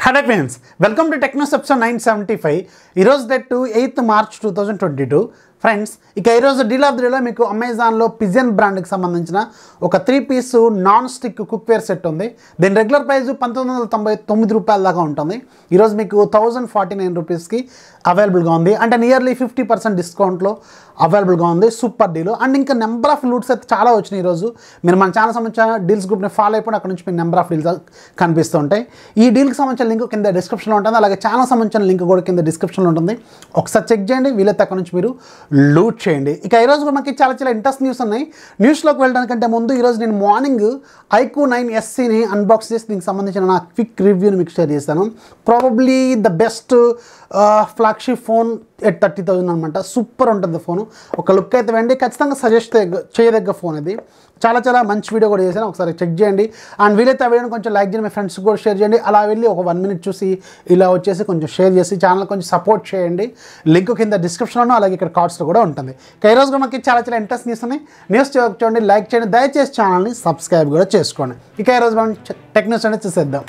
hello friends welcome to techno సెప్షన్ nine seventy five ఈరోజు date to eighth March two thousand twenty two friends ఇక ఈరోజు deal of the డేలో మీకు అమెజాన్లో పిజన్ బ్రాండ్కి సంబంధించిన ఒక three piece non stick cookware set ఉంది దీని రెగ్యులర్ ప్రైస్ పంతొమ్మిది వందల తొంభై తొమ్మిది రూపాయల దాకా ఉంటుంది ఈరోజు మీకు థౌజండ్ ఫార్టీ నైన్ రూపీస్కి అవైలబుల్గా ఉంది అంటే నియర్లీ ఫిఫ్టీ పర్సెంట్ డిస్కౌంట్లో అవైలబుల్గా ఉంది సూపర్ డీల్ అండ్ ఇంకా నెంబర్ ఆఫ్ లూట్స్ అయితే చాలా వచ్చినాయి ఈరోజు మీరు మన ఛానల్ సంబంధించిన డీల్స్ గ్రూప్ని ఫాలో అయిపోయి అక్కడ నుంచి మీకు నెంబర్ ఆఫ్ డీల్స్ కనిపిస్తూ ఉంటాయి ఈ డీల్కి సంబంధించిన లింక్ కింద డిస్క్రిప్షన్లో ఉంటుంది అలాగే ఛానల్ సంబంధించిన లింక్ కూడా కింద డిస్క్రిప్షన్లో ఉంటుంది ఒకసారి చెక్ చేయండి వీలైతే అక్కడ నుంచి మీరు లూట్ చేయండి ఇక ఈరోజు కూడా మనకి చాలా చాలా ఇంట్రెస్ట్ న్యూస్ ఉన్నాయి న్యూస్లోకి వెళ్ళడానికంటే ముందు ఈరోజు నేను మార్నింగ్ ఐక్యూ నైన్ ఎస్సీని అన్బాక్స్ చేసి దీనికి సంబంధించిన నా క్విక్ రివ్యూని మీకు షేర్ చేస్తాను probably the best flagship phone at thirty thousand అనమాట సూపర్ ఉంటుంది ఫోన్ ఒక లుక్ అయితే వెండి ఖచ్చితంగా సజెస్ట్ చేయదగ్గ ఫోన్ ఇది చాలా చాలా మంచి వీడియో కూడా చేశాను ఒకసారి చెక్ చేయండి అండ్ వీలైతే ఆ వీడియోని కొంచెం లైక్ చేయండి మీ ఫ్రెండ్స్ కూడా షేర్ చేయండి అలా వెళ్ళి ఒక వన్ మినిట్ చూసి ఇలా వచ్చేసి కొంచెం షేర్ చేసి ఛానల్ కొంచెం సపోర్ట్ చేయండి లింక్ కింద డిస్క్రిప్షన్లోనూ అలాగే ఇక్కడ కార్డ్స్లో కూడా ఉంటుంది ఇక ఈరోజు కూడా మనకి చాలా చాలా ఇంట్రెస్ట్ న్యూస్ ఉన్నాయి న్యూస్ చూడండి లైక్ చేయండి దయచేసి ఛానల్ని సబ్స్క్రైబ్ కూడా చేసుకోండి ఇక ఈరోజు మనం టెక్ న్యూస్ అనేది చూసేద్దాం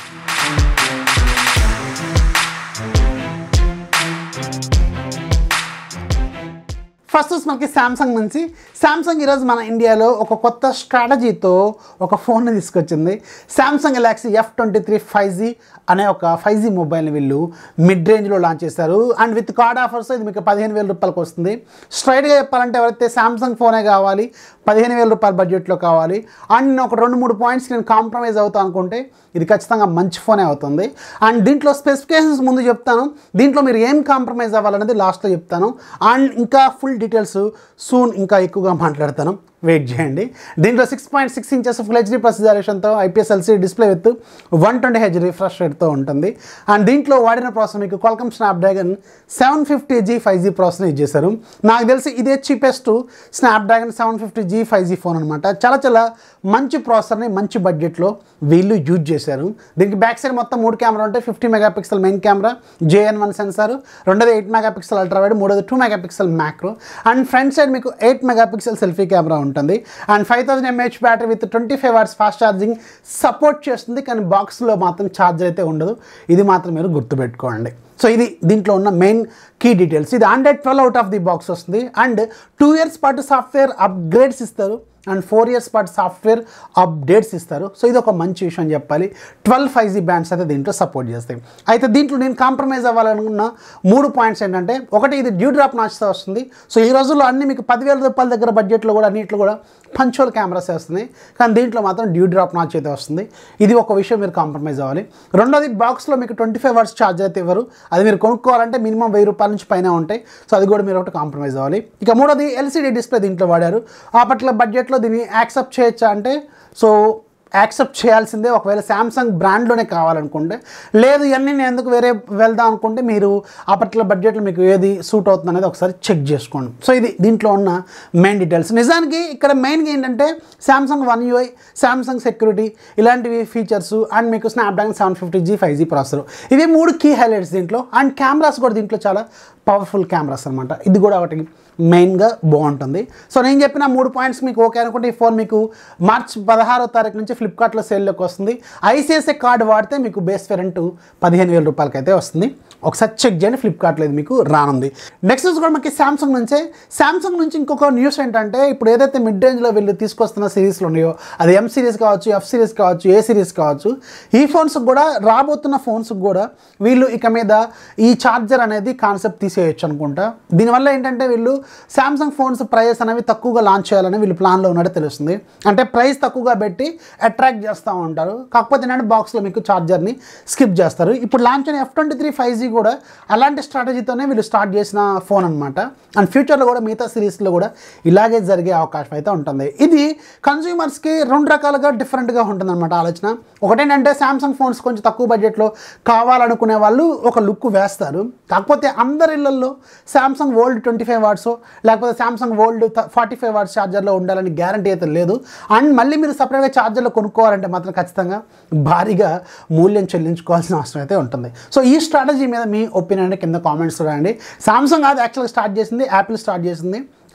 ఫస్ట్ వచ్చి మనకి శాంసంగ్ నుంచి శాంసంగ్ ఈరోజు మన ఇండియాలో ఒక కొత్త స్ట్రాటజీతో ఒక ఫోన్ని తీసుకొచ్చింది Samsung Galaxy F twenty three five G అనే ఒక ఫైవ్ జీ మొబైల్ని వీళ్ళు మిడ్ రేంజ్లో లాంచ్ చేశారు అండ్ విత్ కార్డ్ ఆఫర్స్ ఇది మీకు పదిహేను వేల రూపాయలకు వస్తుంది స్ట్రైట్గా చెప్పాలంటే ఎవరైతే శాంసంగ్ ఫోనే కావాలి పదిహేను వేల రూపాయల బడ్జెట్లో కావాలి అండ్ నేను ఒక రెండు మూడు పాయింట్స్ నేను కాంప్రమైజ్ అవుతా అనుకుంటే ఇది ఖచ్చితంగా మంచి ఫోనే అవుతుంది అండ్ దీంట్లో స్పెసిఫికేషన్స్ ముందు చెప్తాను దీంట్లో మీరు ఏం కాంప్రమైజ్ అవ్వాలనేది లాస్ట్లో చెప్తాను అండ్ ఇంకా ఫుల్ డీటెయిల్స్ సూన్ ఇంకా ఎక్కువగా మాట్లాడతాను వెయిట్ చేయండి దీంట్లో six point six inches full HD ప్రొసిజరేషన్తో IPS LC display with one twenty H refresh రేట్తో ఉంటుంది అండ్ దీంట్లో వాడిన ప్రాసెస్ మీకు Qualcomm Snapdragon seven fifty G five G process use చేశారు నాకు తెలిసి ఇదే cheapest Snapdragon seven fifty G five G phone అనమాట చాలా చాలా మంచి ప్రాసెసర్ని మంచి బడ్జెట్లో వీళ్ళు యూజ్ చేశారు దీనికి బ్యాక్ సైడ్ మొత్తం మూడు కెమెరా ఉంటాయి fifty megapixel main camera J N one sensor రెండోది ఎయిట్ మెగాపిక్సెల్ అల్ట్రా వైడ్ మూడోది two megapixel macro and front side మీకు ఎయిట్ మెగాపిక్సెల్ సెల్ఫీ కెమెరా ఉంటుంది and five thousand M H battery with twenty five hours fast charging support చేస్తుంది కానీ బాక్స్లో మాత్రం charger అయితే ఉండదు ఇది మాత్రం మీరు గుర్తుపెట్టుకోండి సో ఇది దీంట్లో ఉన్న మెయిన్ కీ డీటెయిల్స్ ఇది hundred twelve out of the box వస్తుంది అండ్ టూ ఇయర్స్ పాటు సాఫ్ట్వేర్ అప్గ్రేడ్స్ ఇస్తారు అండ్ ఫోర్ ఇయర్స్ పాటు సాఫ్ట్వేర్ అప్డేట్స్ ఇస్తారు సో ఇది ఒక మంచి విషయం చెప్పాలి ట్వెల్వ్ ఫైవ్ జీ బ్యాండ్స్ అయితే దీంట్లో సపోర్ట్ చేస్తాయి అయితే దీంట్లో నేను కాంప్రమైజ్ అవ్వాలనుకున్న మూడు పాయింట్స్ ఏంటంటే ఒకటి ఇది డ్యూ డ్రాప్ నాచ్తో వస్తుంది సో ఈ రోజుల్లో అన్ని మీకు పదివేల రూపాయల దగ్గర బడ్జెట్లో కూడా అన్నింటిలో కూడా పంచువల్ కెమెరాస్ వస్తున్నాయి కానీ దీంట్లో మాత్రం డ్యూ డ్రాప్ నాచ్ అయితే వస్తుంది ఇది ఒక విషయం మీరు కాంప్రమైజ్ అవ్వాలి రెండోది బాక్స్లో మీకు ట్వంటీ ఫైవ్ అవర్స్ ఛార్జ్ అయితే ఇవ్వరు అది మీరు కొనుక్కోవాలంటే మినిమం వెయ్యి రూపాయల నుంచి పైన ఉంటాయి సో అది కూడా మీరు ఒకటి కాంప్రమైజ్ అవ్వాలి ఇక మూడోది ఎల్సీడీ డిస్ప్లే దీంట్లో వాడారు ఆ పర్టికులర్ బడ్జెట్లో దీన్ని యాక్సెప్ట్ చేయొచ్చా అంటే సో యాక్సెప్ట్ చేయాల్సిందే ఒకవేళ శాంసంగ్ బ్రాండ్లోనే కావాలనుకుంటే లేదు ఇవన్నీ నేను ఎందుకు వేరే వెళ్దాం అనుకుంటే మీరు ఆ పర్టికులర్ బడ్జెట్లో మీకు ఏది సూట్ అవుతుంది అనేది ఒకసారి చెక్ చేసుకోండి సో ఇది దీంట్లో ఉన్న మెయిన్ డీటెయిల్స్ నిజానికి ఇక్కడ మెయిన్గా ఏంటంటే Samsung One UI Samsung security ఇలాంటివి ఫీచర్స్ అండ్ మీకు Snapdragon seven fifty G five G processor ఇవి మూడు కీ హైలైట్స్ దీంట్లో అండ్ కెమెరాస్ కూడా దీంట్లో చాలా పవర్ఫుల్ కెమెరాస్ అనమాట ఇది కూడా ఒకటి మెయిన్గా బాగుంటుంది సో నేను చెప్పిన మూడు పాయింట్స్ మీకు ఓకే అనుకుంటే ఈ ఫోన్ మీకు మార్చ్ పదహారో తారీఖు నుంచి ఫ్లిప్కార్ట్లో సేల్లోకి వస్తుంది ఐసిఐసిఐ కార్డు వాడితే మీకు బేస్ వేరెంట్ పదిహేను వేల రూపాయలకి అయితే వస్తుంది ఒకసారి చెక్ చేయండి ఫ్లిప్కార్ట్లో ఇది మీకు రానుంది నెక్స్ట్ కూడా మనకి శాంసంగ్ నుంచే శాంసంగ్ నుంచి ఇంకొక న్యూస్ ఏంటంటే ఇప్పుడు ఏదైతే మిడ్ రేంజ్లో వీళ్ళు తీసుకొస్తున్న సిరీస్లు ఉన్నాయో అది ఎం సిరీస్ కావచ్చు ఎఫ్ సిరీస్ కావచ్చు ఏ సిరీస్ కావచ్చు ఈ ఫోన్స్ కూడా రాబోతున్న ఫోన్స్ కూడా వీళ్ళు ఇక మీద ఈ ఛార్జర్ అనేది కాన్సెప్ట్ తీసేయచ్చు అనుకుంటా దీనివల్ల ఏంటంటే వీళ్ళు శాంసంగ్ ఫోన్స్ ప్రైస్ అనేవి తక్కువగా లాంచ్ చేయాలని వీళ్ళు ప్లాన్లో ఉన్నట్టు తెలుస్తుంది అంటే ప్రైస్ తక్కువగా పెట్టి అట్రాక్ట్ చేస్తూ ఉంటారు కాకపోతే ఏంటంటే బాక్స్లో మీకు ఛార్జర్ని స్కిప్ చేస్తారు ఇప్పుడు లాంచ్ అయిన F twenty three five G కూడా అలాంటి స్ట్రాటజీతోనే వీళ్ళు స్టార్ట్ చేసిన ఫోన్ అనమాట అండ్ ఫ్యూచర్లో కూడా మిగతా సిరీస్లో కూడా ఇలాగే జరిగే అవకాశం అయితే ఉంటుంది ఇది కన్జ్యూమర్స్కి రెండు రకాలుగా డిఫరెంట్గా ఉంటుంది అనమాట ఆలోచన ఒకటేంటంటే శాంసంగ్ ఫోన్స్ కొంచెం తక్కువ బడ్జెట్లో కావాలనుకునే వాళ్ళు ఒక లుక్ వేస్తారు కాకపోతే అందరి ఇళ్లలో Samsung world twenty five watts లేకపోతే Samsung world forty five watts ఛార్జర్లో ఉండాలని గ్యారంటీ అయితే లేదు అండ్ మళ్ళీ మీరు సపరేట్గా ఛార్జర్లో కొనుక్కోవాలంటే మాత్రం ఖచ్చితంగా భారీగా మూల్యం చెల్లించుకోవాల్సిన అవసరం అయితే ఉంటుంది సో ఈ స్ట్రాటజీ మీద మీ ఒపీనియన్ కింద కామెంట్స్ రాయండి సామ్సంగ్ అది యాక్చువల్గా స్టార్ట్ చేసింది యాపిల్ స్టార్ట్ చేసింది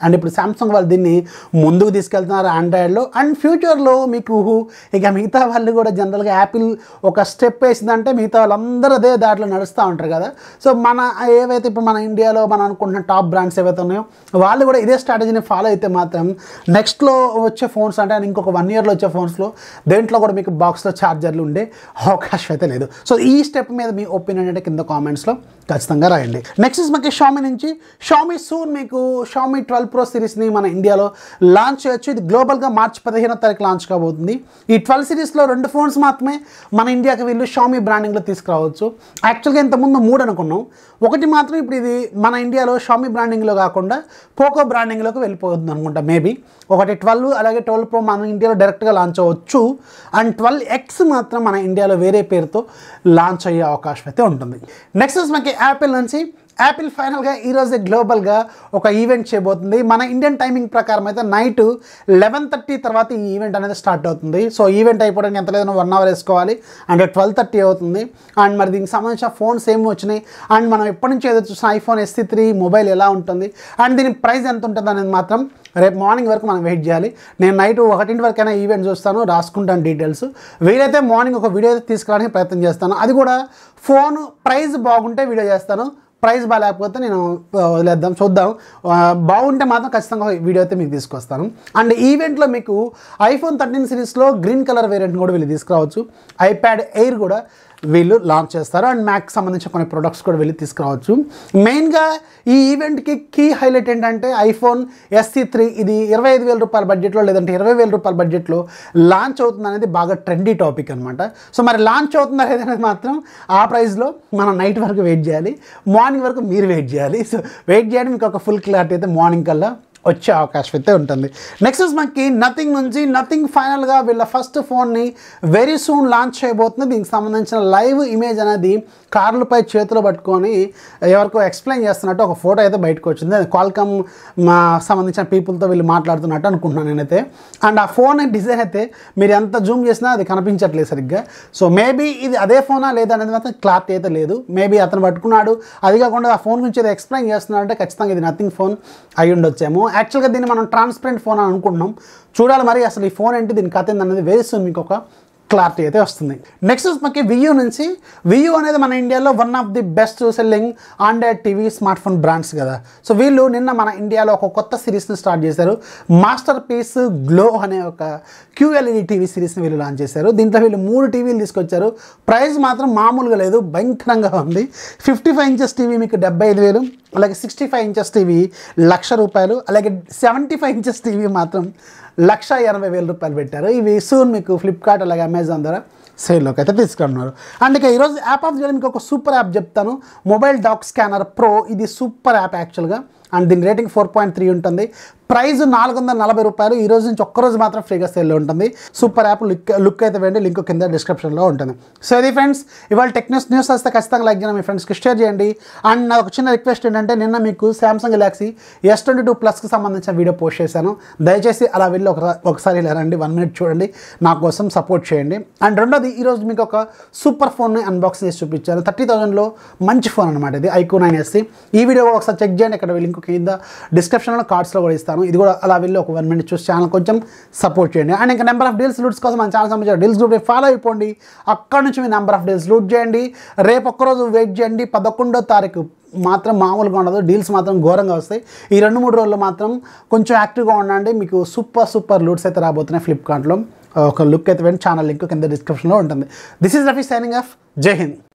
అండ్ ఇప్పుడు సామ్సంగ్ వాళ్ళు దీన్ని ముందుకు తీసుకెళ్తున్నారు ఆండ్రాయిడ్లో అండ్ ఫ్యూచర్లో మీకు ఇక మిగతా వాళ్ళు కూడా జనరల్గా యాపిల్ ఒక స్టెప్ వేసిందంటే మిగతా వాళ్ళందరూ అదే దాంట్లో నడుస్తూ ఉంటారు కదా సో మన ఏవైతే ఇప్పుడు మన ఇండియాలో మనం అనుకుంటున్న టాప్ బ్రాండ్స్ ఏవైతే ఉన్నాయో వాళ్ళు కూడా ఇదే స్ట్రాటజీని ఫాలో అయితే మాత్రం నెక్స్ట్లో వచ్చే ఫోన్స్ అంటే ఇంకొక వన్ ఇయర్లో వచ్చే ఫోన్స్లో దేంట్లో కూడా మీకు బాక్స్లో ఛార్జర్లు ఉండే అవకాశం అయితే లేదు సో ఈ స్టెప్ మీద మీ ఒపీనియన్ అంటే కింద కామెంట్స్లో ఖచ్చితంగా రాయండి నెక్స్ట్ మనకి షామీ నుంచి షామీ సూన్ మీకు షామీ ట్వెల్వ్ ప్రో సిరీస్ని మన ఇండియాలో లాంచ్ చేయొచ్చు ఇది గ్లోబల్గా మార్చి పదిహేనో తారీఖు లాంచ్ కాబోతుంది ఈ ట్వెల్వ్ సిరీస్లో రెండు ఫోన్స్ మాత్రమే మన ఇండియాకి వీళ్ళు షామీ బ్రాండింగ్లో తీసుకురావచ్చు యాక్చువల్గా ఇంతకుముందు మూడు అనుకున్నాం ఒకటి మాత్రం ఇప్పుడు ఇది మన ఇండియాలో షామీ బ్రాండింగ్లో కాకుండా పోకో బ్రాండింగ్లోకి వెళ్ళిపోతుంది అనుకుంటా మేబీ ఒకటి ట్వెల్వ్ అలాగే ట్వెల్వ్ ప్రో మన ఇండియాలో డైరెక్ట్గా లాంచ్ అవ్వచ్చు అండ్ ట్వెల్వ్ ఎక్స్ మాత్రం మన ఇండియాలో వేరే పేరుతో లాంచ్ అయ్యే అవకాశం అయితే ఉంటుంది నెక్స్ట్ మనకి యాపిల్ నుంచి యాపిల్ ఫైనల్గా ఈరోజు గ్లోబల్గా ఒక ఈవెంట్ చేయబోతుంది మన ఇండియన్ టైమింగ్ ప్రకారం అయితే నైట్ లెవెన్ థర్టీ తర్వాత ఈ ఈవెంట్ అనేది స్టార్ట్ అవుతుంది సో ఈవెంట్ అయిపోవడానికి ఎంత లేదన్నా వన్ అవర్ వేసుకోవాలి అండ్ ట్వెల్వ్ థర్టీ అవుతుంది అండ్ మరి దీనికి సంబంధించిన ఫోన్స్ ఏమి వచ్చినాయి అండ్ మనం ఎప్పటి నుంచి ఏదో చూసిన ఐఫోన్ ఎస్సీ త్రీ మొబైల్ ఎలా ఉంటుంది అండ్ దీని ప్రైస్ ఎంత ఉంటుంది అనేది మాత్రం రేపు మార్నింగ్ వరకు మనం వెయిట్ చేయాలి నేను నైట్ ఒకటింటి వరకైనా ఈవెంట్ చూస్తాను రాసుకుంటాను డీటెయిల్స్ వీలైతే మార్నింగ్ ఒక వీడియో అయితే తీసుకురావడానికి ప్రయత్నం చేస్తాను అది కూడా ఫోన్ ప్రైస్ బాగుంటే వీడియో చేస్తాను ప్రైస్ బాగాలేకపోతే నేను ఆ, వదిలేద్దాం చూద్దాం ఆ, బాగుంటే మాత్రం ఖచ్చితంగా వీడియో అయితే మీకు తీసుకొస్తాను అండ్ ఈవెంట్లో మీకు ఐఫోన్ థర్టీన్ సిరీస్లో గ్రీన్ కలర్ వేరియంట్ కూడా వీళ్ళు తీసుకురావచ్చు ఐప్యాడ్ ఎయిర్ కూడా వీళ్ళు లాంచ్ చేస్తారు అండ్ మ్యాక్కి సంబంధించిన కొన్ని ప్రొడక్ట్స్ కూడా వెళ్ళి తీసుకురావచ్చు మెయిన్గా ఈ ఈవెంట్కి కీ హైలైట్ ఏంటంటే ఐఫోన్ ఎస్సీ త్రీ ఇది ఇరవై ఐదు వేల రూపాయల బడ్జెట్లో లేదంటే ఇరవై వేల రూపాయల బడ్జెట్లో లాంచ్ అవుతుంది అనేది బాగా ట్రెండీ టాపిక్ అనమాట సో మరి లాంచ్ అవుతుందా లేదనేది మాత్రం ఆ ప్రైస్లో మనం నైట్ వరకు వెయిట్ చేయాలి మార్నింగ్ వరకు మీరు వెయిట్ చేయాలి సో వెయిట్ చేయడం మీకు ఒక ఫుల్ క్లారిటీ అయితే మార్నింగ్ కల్లా వచ్చే అవకాశం అయితే ఉంటుంది నెక్స్ట్ మనకి నథింగ్ నుంచి నథింగ్ ఫైనల్గా వీళ్ళ ఫస్ట్ ఫోన్ని వెరీ సూన్ లాంచ్ చేయబోతుంది దీనికి సంబంధించిన లైవ్ ఇమేజ్ అనేది కార్లపై చేతిలో పట్టుకొని ఎవరికో ఎక్స్ప్లెయిన్ చేస్తున్నట్టు ఒక ఫోటో అయితే బయటకు వచ్చింది అది క్వాల్కమ్ మా సంబంధించిన పీపుల్తో వీళ్ళు మాట్లాడుతున్నట్టు అనుకుంటున్నాను నేనైతే అండ్ ఆ ఫోన్ డిజైన్ అయితే మీరు ఎంత జూమ్ చేసినా అది కనిపించట్లేదు సరిగ్గా సో మేబీ ఇది అదే ఫోనా లేదా అనేది మాత్రం క్లారిటీ అయితే లేదు మేబీ అతను పట్టుకున్నాడు అది కాకుండా ఆ ఫోన్ గురించి ఏదో ఎక్స్ప్లెయిన్ చేస్తున్నాడు అంటే ఖచ్చితంగా ఇది నథింగ్ ఫోన్ అయి ఉండొచ్చేమో యాక్చువల్గా దీన్ని మనం ట్రాన్స్పరెంట్ ఫోన్ అని అనుకుంటున్నాం చూడాలి మరి అసలు ఈ ఫోన్ ఏంటి దీని కథ ఏంది అనేది వెరీ సూన్ మీకు ఒక క్లారిటీ అయితే వస్తుంది నెక్స్ట్ మనకి వియూ నుంచి వియూ అనేది మన ఇండియాలో one of the best selling Android TV smart phone brands కదా సో వీళ్ళు నిన్న మన ఇండియాలో ఒక కొత్త సిరీస్ని స్టార్ట్ చేశారు మాస్టర్ పీస్ గ్లో అనే ఒక క్యూఎల్ఈడి టీవీ సిరీస్ని వీళ్ళు లాంచ్ చేశారు దీంట్లో వీళ్ళు మూడు టీవీలు తీసుకొచ్చారు ప్రైస్ మాత్రం మామూలుగా లేదు భయంకరంగా ఉంది ఫిఫ్టీ ఫైవ్ ఇంచెస్ టీవీ మీకు డెబ్బై ఐదు వేలు అలాగే sixty five inches TV lakh రూపాయలు అలాగే సెవెంటీ ఫైవ్ ఇంచెస్ టీవీ మాత్రం లక్ష ఎనభై వేల రూపాయలు పెట్టారు ఇవి సూన్ మీకు ఫ్లిప్కార్ట్ అలాగే అమెజాన్ ద్వారా సేల్లోకి అయితే తీసుకున్నారు అండ్ ఇక ఈరోజు యాప్ ఆఫ్ చేయడం మీకు ఒక సూపర్ యాప్ చెప్తాను మొబైల్ డాక్ స్కానర్ ప్రో ఇది సూపర్ యాప్ యాక్చువల్గా అండ్ దీని రేటింగ్ ఫోర్ పాయింట్ త్రీ ఉంటుంది ప్రైస్ నాలుగు వందల నలభై రూపాయలు ఈ రోజు నుంచి ఒక్కరోజు మాత్రం ఫ్రీగా సేల్లో ఉంటుంది సూపర్ యాప్ లుక్ లుక్ అయితే వేయండి లింక్ కింద డిస్క్రిప్షన్లో ఉంటుంది సో ఇది ఫ్రెండ్స్ ఇవాళ టెక్నిక్స్ న్యూస్ వస్తే ఖచ్చితంగా లైక్ చేయండి మీ ఫ్రెండ్స్కి షేర్ చేయండి అండ్ నా ఒక చిన్న రిక్వెస్ట్ ఏంటంటే నిన్న మీకు Samsung Galaxy S twenty two ప్లస్కి సంబంధించిన వీడియో పోస్ట్ చేశాను దయచేసి అలా వెళ్ళి ఒక ఒకసారి ఇలా రండి వన్ మినిట్ చూడండి నా కోసం సపోర్ట్ చేయండి అండ్ రెండోది ఈరోజు మీకు ఒక సూపర్ ఫోన్ని అన్బాక్సింగ్ చేసి చూపించాను థర్టీ థౌసండ్లో మంచి ఫోన్ అనమాట ఇది ఐకో నైన్ ఎస్సీ ఈ వీడియో కూడా ఒకసారి చెక్ చేయండి ఇక్కడ లింక్ కింద డిస్క్రిప్షన్లో కార్డ్స్లో కూడా ఇస్తాను ఇది కూడా అలా వెళ్ళి ఒక వన్ మినిట్ చూసి ఛానల్ కొంచెం సపోర్ట్ చేయండి అండ్ ఇంకా నెంబర్ ఆఫ్ డీల్స్ లూట్స్ కోసం మన ఛానల్ సంబంధించిన డీల్స్ గ్రూప్ ఫాలో అయిపోండి అక్కడ నుంచి మీ నెంబర్ ఆఫ్ డీల్స్ లూట్ చేయండి రేపు ఒక్కరోజు వెయిట్ చేయండి పదకొండో తారీఖు మాత్రం మామూలుగా ఉండదు డీల్స్ మాత్రం ఘోరంగా వస్తాయి ఈ రెండు మూడు రోజుల్లో మాత్రం కొంచెం యాక్టివ్గా ఉండండి మీకు సూపర్ సూపర్ లూట్స్ అయితే రాబోతున్నాయి ఫ్లిప్కార్ట్లో ఒక లుక్ అయితే వెంటనే ఛానల్ లింక్ కింద డిస్క్రిప్షన్లో ఉంటుంది this is Rafi signing off జై హింద్